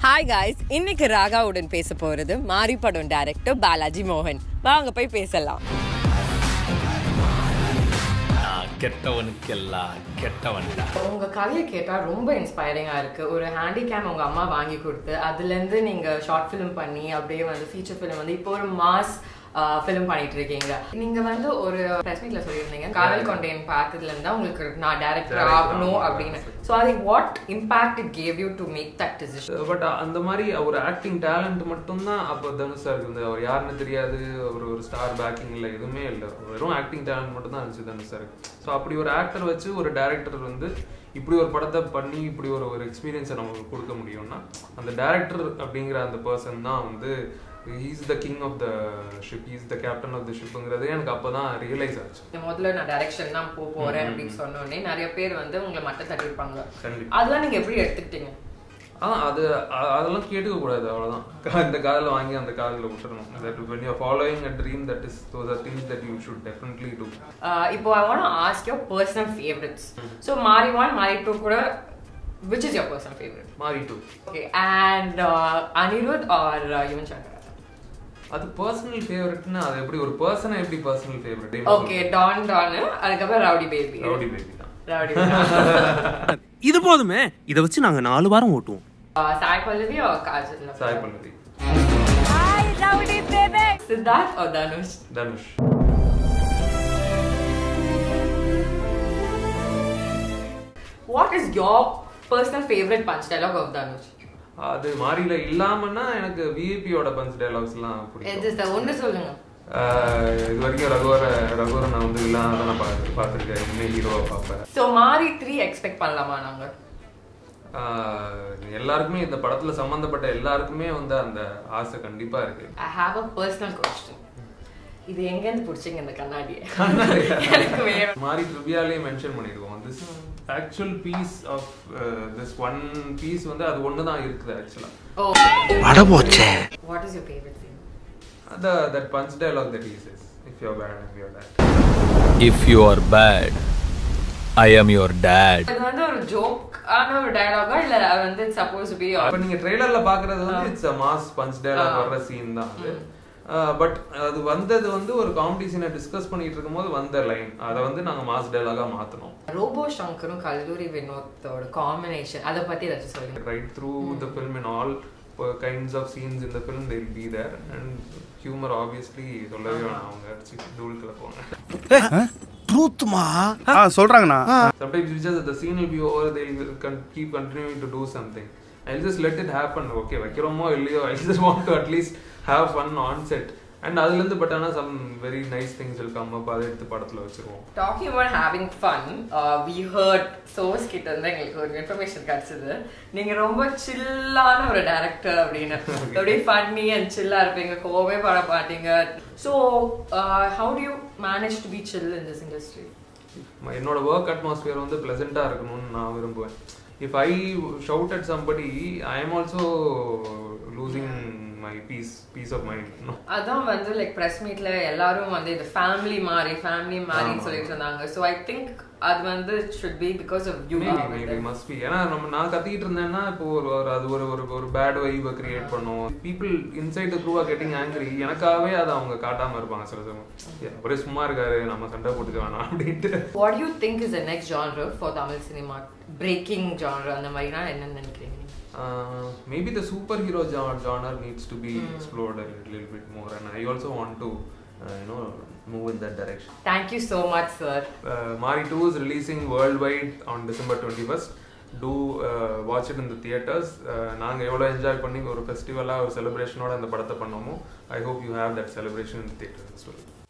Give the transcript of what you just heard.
Hi guys இன்னைக்கு ராகாவுடன் பேச போறது மாரி படம் டைரக்டர் பாலாஜி மோகன் வாங்க போய் பேசலாம் நான் கெட்டவனுக்கெல்லாம் கெட்டவன்டா உங்க கதையை கேட்டா ரொம்ப இன்ஸ்பைரிங்கா இருக்கு ஒரு ஹேண்டிகேம் உங்க அம்மா வாங்கி கொடுத்து அதுல இருந்து நீங்க ஷார்ட் ஃபிலிம் பண்ணி அப்படியே வந்து ஃபீச்சர் ஃபிலிம் வந்து இப்போ ஒரு மாஸ் ஃபிலிம் பண்ணிட்டு இருக்கீங்க நீங்க வந்து ஒரு பிரஸ் மீட்ல சொல்லியிருந்தீங்க காதல் கொண்டேன் பார்த்ததுல இருந்தா உங்களுக்கு நான் டைரக்டர் ஆகணும் அப்படின்னு ஸோ அது what impact it gave you to make that decision but அந்த மாதிரி ஒரு ஆக்டிங் டேலண்ட் மட்டும்தான் அப்போ தனுஷ் சார் இருந்து அவர் யாருன்னு தெரியாது அவர் ஒரு ஸ்டார் பேக்கிங் இல்லை எதுவுமே இல்லை வெறும் ஆக்டிங் டேலண்ட் மட்டும் தான் இருந்துச்சு தனுஷ் சார் ஸோ அப்படி ஒரு ஆக்டர் வச்சு ஒரு டேரக்டர் வந்து இப்படி ஒரு படத்தை பண்ணி இப்படி ஒரு ஒரு எக்ஸ்பீரியன்ஸை நமக்கு கொடுக்க முடியும்னா அந்த டேரக்டர் அப்படிங்கிற அந்த பர்சன் தான் வந்து he's the king of the ship he's the captain of the ஷிப்புங்கிறது எனக்கு அப்போ தான் ரியலைஸ் ஆச்சு முதல்ல நான் டைரக்ஷன் தான் போக போறேன் அப்படின்னு சொன்னோடனே நிறைய பேர் வந்து உங்களை மட்டம் தட்டிருப்பாங்க கண்டிப்பா. அதெல்லாம் நீங்க எப்படி எடுத்துக்கிட்டீங்க ஆ அது அ- அதெல்லாம் கேட்டுக்க கூடாது அவ்வளவுதான் இந்த காதில் வாங்கி அந்த காதில் விட்டுறணும் that when you're following a dream that is those are things that you should definitely do Uh, இப்போ I want ask your personal favourites so Maari one Maari two கூட which is your personal favourite Maari two okay and Anirudh or Yuvan Shankar அது personal ஃபேவரட்னா அது எப்படி ஒரு பர்சனை எப்படி personal favourite okay don don அதுக்கப்புறம் ரவுடி பேபி ரவுடி பேபி தான் ரவுடி இது போதுமே இதை வச்சு நாங்க நாலு வாரம் ஓட்டுவோம் Sai Pallavi or Kajal Sai Pallavi Siddharth or Dhanush Dhanush what is your personal favourite punch dialogue of Dhanush அது மாறில இல்லாமன்னா எனக்கு விஐபியோட பஞ்ச் டைலாக்ஸ் எல்லாம் பிடிக்கும் எது ஒன்று சொல்லுங்க ஆஹ் இது வரைக்கும் ரகுவர ரகுவர நான் வந்து இல்லாம தான் நான் பார்த்து பார்த்துருக்கேன் இனிமேல் ஹீரோவை பார்ப்பேன் ஸோ மாரி த்ரீ எக்ஸ்பெக்ட் பண்ணலாமா நாங்கள் ஆஹ் எல்லாருக்குமே இந்த படத்துல சம்பந்தப்பட்ட எல்லாருக்குமே வந்து அந்த ஆசை கண்டிப்பா இருக்கு I have a personal question இது எங்கேருந்து பிடிச்சிங்க இந்த கண்ணாடியை கண்ணாடியா? எனக்கு வேணும் மாறி ட்ரிவியாலே மென்ஷன் பண்ணிருக்கோம் this actual piece of this one piece வந்து அது ஒன்று தான் இருக்குது ஆக்சுவலா ஓகே அடபோச்சே what is your favourite scene அந்த that punch dialogue that is if you bad if you bad if you are bad I am your date இது வந்து ஒரு ஜோக் ஆன ஒரு டயலாகா இல்ல அது வந்து சப்போஸ் பி அப்ப நீங்க ட்ரெய்லர்ல பாக்குறது வந்து it's a mass punch dialogue வர்ற சீன் தான் அது பட் அது வந்தது வந்து ஒரு காமெடி சீனை டிஸ்கஸ் பண்ணிட்டு இருக்கும்போது வந்த லைன் அதை வந்து நாங்க மாஸ் டயலாகா மாத்தணும் ரோபோ சங்கரும் கல்லூரி வினோத்தோட காம்பினேஷன் அதை பத்தி ஏதாச்சும் சொல்லுங்க right through the film in all uh, kinds of scenes in the film they'll be there and humor obviously சொல்லவே வேணாம் அவங்க அடிச்சு தூள் கிளப்புவாங்க ட்ரூத்மா ஆ சொல்றாங்கண்ணா sometimes it's just that the scene will be over they'll con- keep continuing to do something I'll just let it happen okay வைக்கிறோமோ இல்லையோ I just want to at least have fun on set and அதுல இருந்து but ஆனா some very nice things will come up அதை எடுத்து படத்துல வச்சிருவோம் talking about having fun we heard source கிட்ட இருந்து எங்களுக்கு ஒரு இன்ஃபர்மேஷன் கிடைச்சது நீங்க ரொம்ப சில்லான ஒரு டைரக்டர் அப்படின்னு அப்படியே ஃபன்னி அண்ட் சில்லா இருப்பீங்க கோவமே பட மாட்டீங்க so how do you manage to be chill in this industry ம- என்னோட ஒர்க் அட்மாஸ்பியர் வந்து ப்ளசண்ட்டாக இருக்கணும்னு நான் விரும்புவேன் if I shout at somebody I am also losing my peace peace of mind அதான் வந்து லைக் பிரஸ் மீட்ல எல்லாரும் வந்து இது ஃபேமிலி மாதிரி ஃபேமிலி மாதிரின்னு ஆமா. சொல்லிட்டு இருந்தாங்க ஸோ ஐ திங்க் அது வந்து should be because of you maybe maybe must be ஏன்னா நம்ம நான் கத்திட்டு இருந்தேன்னா இப்போ ஒரு ஒரு அது ஒரு ஒரு ஒரு பேட் வைவை கிரியேட் பண்ணும் பீப்புள் இன்சைட் த க்ரூவா கெட்டிங் ஆங்கிரி எனக்காகவே அதை அவங்க காட்டாம இருப்பாங்க சில சமயம் ஒரே சும்மா இருக்காரு நம்ம சண்டை போட்டுக்க வேணாம் அப்படின்ட்டு What do you think is the next genre for Tamil cinema? Breaking genre அந்த மாதிரினா என்ன நினைக்கிறீங்க நீங்க? uh, maybe the superhero genre, genre needs to be explored a little, little bit more and i also want to uh, you know move in that direction Thank you so much, sir. uh, mari 2 is releasing worldwide on december 21st do uh, watch it in the theaters uh, நாங்க எவ்வளோ enjoy பண்ணி ஒரு ஃபெஸ்டிவலாக ஒரு செலிப்ரேஷனோட அந்த படத்தை பண்ணோமோ I hope you have that celebration in theatre as well